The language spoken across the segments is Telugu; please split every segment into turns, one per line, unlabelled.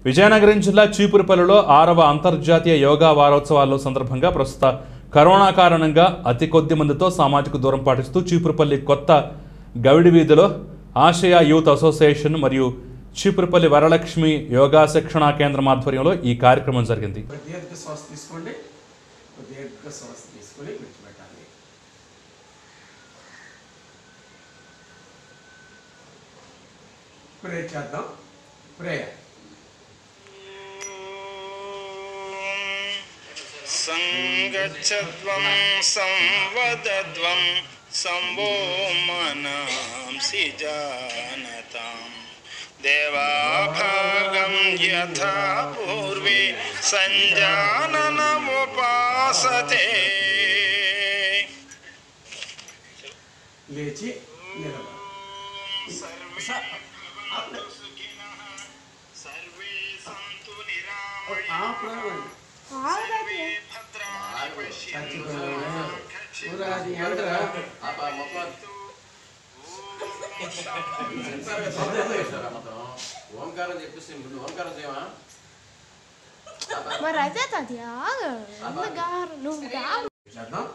విజయనగరం జిల్లా చీపురుపల్లిలో ఆరవ అంతర్జాతీయ యోగా వారోత్సవాల్లో సందర్భంగా ప్రస్తుత కరోనా కారణంగా అతి కొద్ది మందితో సామాజిక దూరం పాటిస్తూ చీపురుపల్లి కొత్త గవిడి వీధిలో ఆశయ యూత్ అసోసియేషన్ మరియు చీపురుపల్లి వరలక్ష్మి యోగా శిక్షణా కేంద్రం ఆధ్వర్యంలో ఈ కార్యక్రమం జరిగింది
ఒక దీర్ఘ శ్వాస తీసుకోండి ఒక దీర్ఘ శ్వాస తీసుకొని విడిచిపెట్టాలి ప్రే చేద్దాం ప్రే
सङ्गच्छध्वं संवदध्वं संवो मनांसि जानतां देवाभागं यथा पूर्वे सञ्जाननमुपासते
లేచి నిలబడి
सर्वे सन्तु
ఆ ప్రాణం ఊరా అది ఏంటరా
ఓంకారం చెప్పేసి ముందు ఓంకారం చేయమా
మరి అయితే అది ఆగు ఎందుకు గారు నువ్వు గారు
చేద్దాం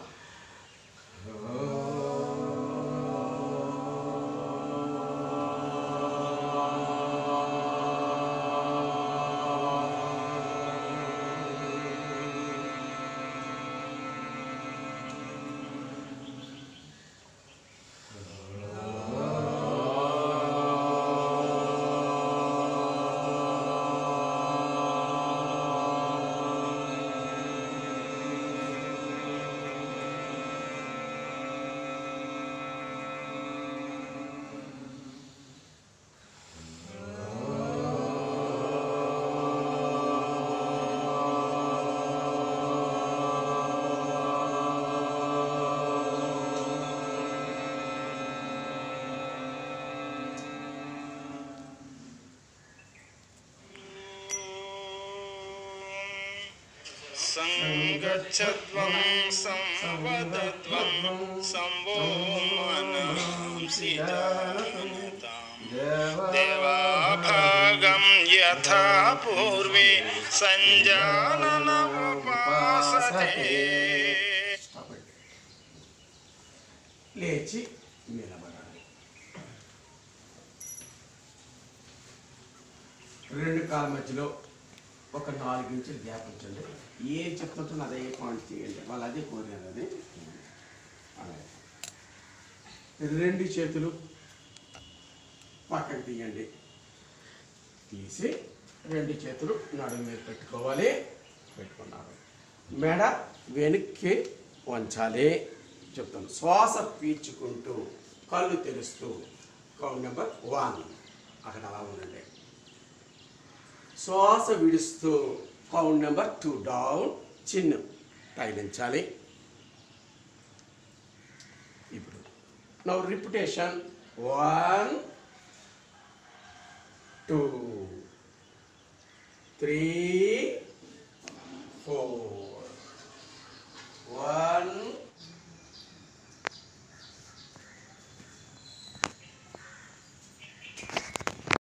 सङ्गच्छध्वं संवदध्वं संवो मनांसि जानताम् देवाभागं यथा पूर्वे सञ्जाननमुपासते
స్టాప్ అండి. లేచి నిలబడాలి రెండు కాళ్ళ మధ్యలో ఒక నాలుగు ఇంచులు గ్యాప్ ఉంచండి ఏ చెప్తుంటే అదే పాయింట్ చేయండి వాళ్ళు అదే కోరారు అది అలాగే. రెండు చేతులు పక్కకు తీయండి తీసి రెండు చేతులు నడుము మీద పెట్టుకోవాలి పెట్టుకున్నారు మెడ వెనక్కి వంచాలి చెప్తాను శ్వాస పీల్చుకుంటూ కళ్ళు తెరుస్తూ కౌంట్ నెంబర్ వన్ అక్కడ అలా ఉండండి శ్వాస విడుస్తూ కౌంట్ నెంబర్ టూ డౌన్ చిన్న తగిలించాలి ఇప్పుడు now repetition one two three